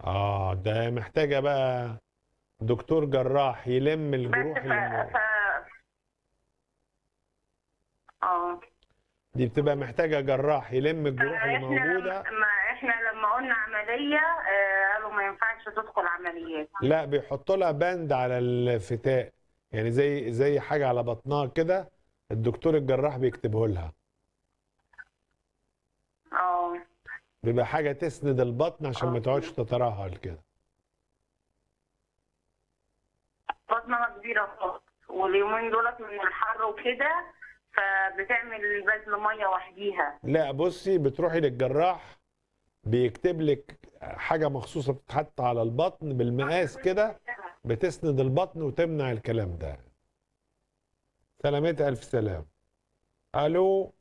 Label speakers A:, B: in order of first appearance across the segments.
A: اه ده محتاجة بقى دكتور جراح يلم
B: بس
A: الجروح
B: ف...
A: اللي
B: ف... اه
A: دي بتبقى محتاجة جراح يلم الجروح اللي
B: احنا
A: موجودة
B: لما ما احنا لما قلنا عمليه آه، قالوا ما ينفعش تدخل عمليات
A: لا بيحطوا لها بند على الفتاء يعني زي زي حاجة على بطنها كده الدكتور الجراح بيكتبه لها
B: اه
A: بيبقى حاجة تسند البطن عشان ما
B: آه.
A: تقعدش تترهل كده
B: بطنها كبيره خالص واليومين دولت من الحر وكده فبتعمل بذل ميه وحديها
A: لا بصي بتروحي للجراح بيكتب لك حاجة مخصوصة بتتحط على البطن بالمقاس كده بتسند البطن وتمنع الكلام ده سلامتها ألف سلام ألو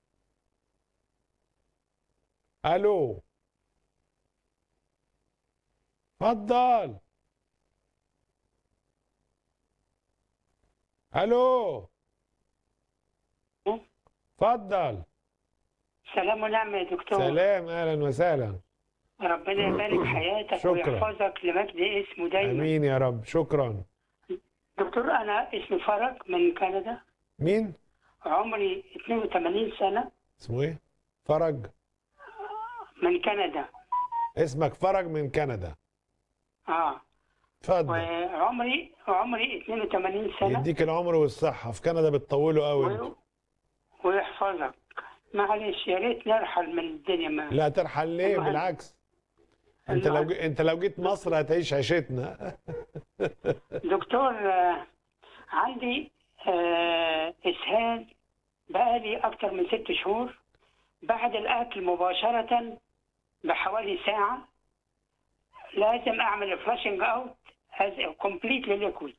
A: ألو اتفضل ألو اتفضل
C: سلام ونعم يا دكتور
A: سلام أهلا وسهلا
C: ربنا يبارك حياتك
A: شكرا.
C: ويحفظك لمجد اسمه دايما
A: امين يا رب شكرا
C: دكتور انا اسمي فرج من كندا
A: مين
C: عمري 82 سنه
A: اسمه ايه فرج
C: من كندا
A: اسمك فرج من كندا
C: اه
A: اتفضل
C: وعمري عمري 82 سنه
A: يديك العمر والصحة في كندا بتطولوا قوي انتوا.
C: و... ويحفظك معلش يا ريت نرحل من الدنيا ما
A: لا ترحل ليه
C: المهم.
A: بالعكس انت لو
C: المهم.
A: ج... انت لو جيت مصر هتعيش عيشتنا
C: دكتور آه، عندي آه، اسهال بقالي اكتر من ست شهور بعد الاكل مباشره بحوالي ساعه لازم اعمل فلاشنج اوت كومبليتلي ليكويد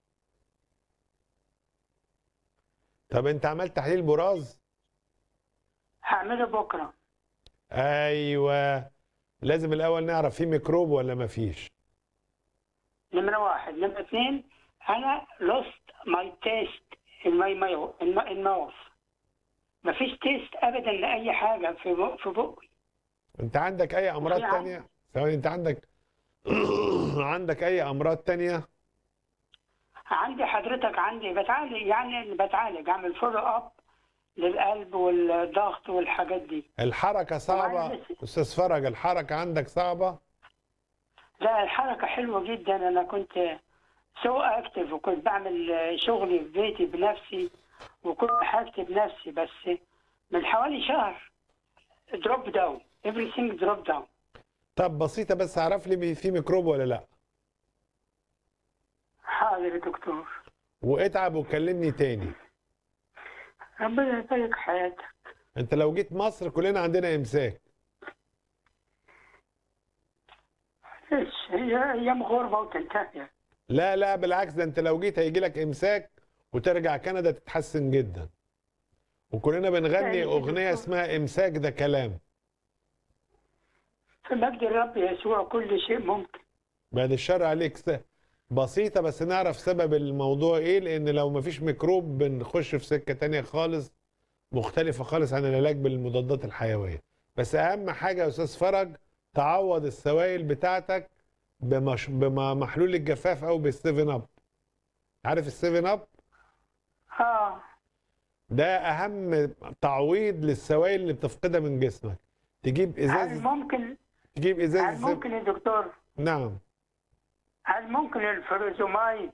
A: طب انت عملت تحليل براز
C: هعمله بكره
A: ايوه لازم الاول نعرف في ميكروب ولا ما فيش
C: نمره واحد نمره اثنين انا lost my taste in my mouth in my in mouth مفيش تيست ابدا لاي حاجه في بق- في بقي
A: انت عندك اي امراض
C: في عم-
A: تانية ثواني انت عندك عندك اي امراض تانية
C: عندي حضرتك عندي بتعالج يعني بتعالج اعمل فولو اب للقلب والضغط والحاجات دي
A: الحركة صعبة
C: وعندي-
A: استاذ فرج الحركة عندك صعبة
C: لا الحركه حلوه جدا انا كنت سو اكتف وكنت بعمل شغلي في بيتي بنفسي وكنت حاجتي بنفسي بس من حوالي شهر دروب داون everything دروب داون
A: طب بسيطة بس اعرف لي في ميكروب ولا لا
C: حاضر يا دكتور
A: واتعب وكلمني تاني
C: ربنا يبارك حياتك
A: انت لو جيت مصر كلنا عندنا امساك
C: ايش هي ايام غربه وتنتهي
A: لا لا بالعكس ده انت لو جيت هيجي لك امساك وترجع كندا تتحسن جدا وكلنا بنغني
C: أيوة.
A: اغنية اسمها امساك ده كلام
C: في مجد الرب يسوع كل شيء ممكن
A: بعد الشر عليك س- بسيطة بس نعرف سبب الموضوع ايه لان لو مفيش ميكروب بنخش في سكة تانية خالص مختلفة خالص عن العلاج بالمضادات الحيوية بس اهم حاجة يا استاذ فرج تعوض السوائل بتاعتك بمش... بمحلول الجفاف او بالسيفن اب عارف السيفن اب
C: اه
A: ده اهم تعويض للسوائل اللي بتفقدها من جسمك تجيب
C: هل
A: ازاز
C: ممكن
A: تجيب
C: هل
A: ازاز
C: ممكن يا دكتور
A: نعم
C: هل ممكن الفروزومايد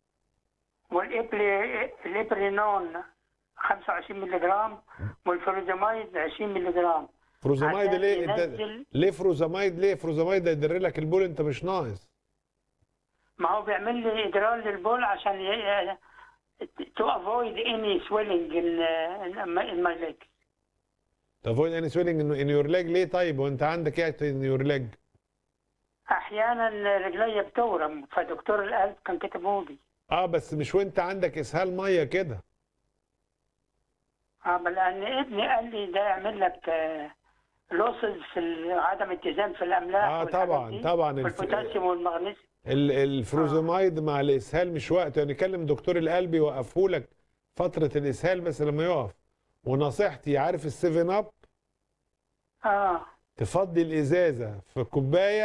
C: والإبرينون 25 مللي جرام والفروزومايد 20 مللي جرام
A: فروزامايد
C: عشان
A: ليه انت
C: ينزل-
A: ليه فروزامايد ليه فروزامايد ده يدر لك البول انت مش ناقص
C: ما هو بيعمل لي إدرار للبول عشان to avoid any swelling in, in, in my leg
A: تافويد اني سويلنج ان يور ليج ليه طيب وانت عندك ايه ان يور ليج
C: أحيانا رجلي بتورم فدكتور القلب كان كتبه لي
A: اه بس مش وانت عندك اسهال ميه كده
C: اه بل لأن ابني قال لي ده يعمل لك لوسز في ال- عدم اتزان في الأملاح
A: اه
C: والحاجات
A: طبعا
C: دي،
A: طبعا الف...
C: والبوتاسيوم والمغنيسيوم
A: ال- الفروزامايد مع الاسهال مش وقته يعني كلم دكتور القلب يوقفه لك فتره الاسهال بس لما يقف ونصيحتي عارف السيفن اب
C: اه
A: تفضي الازازه في كوبايه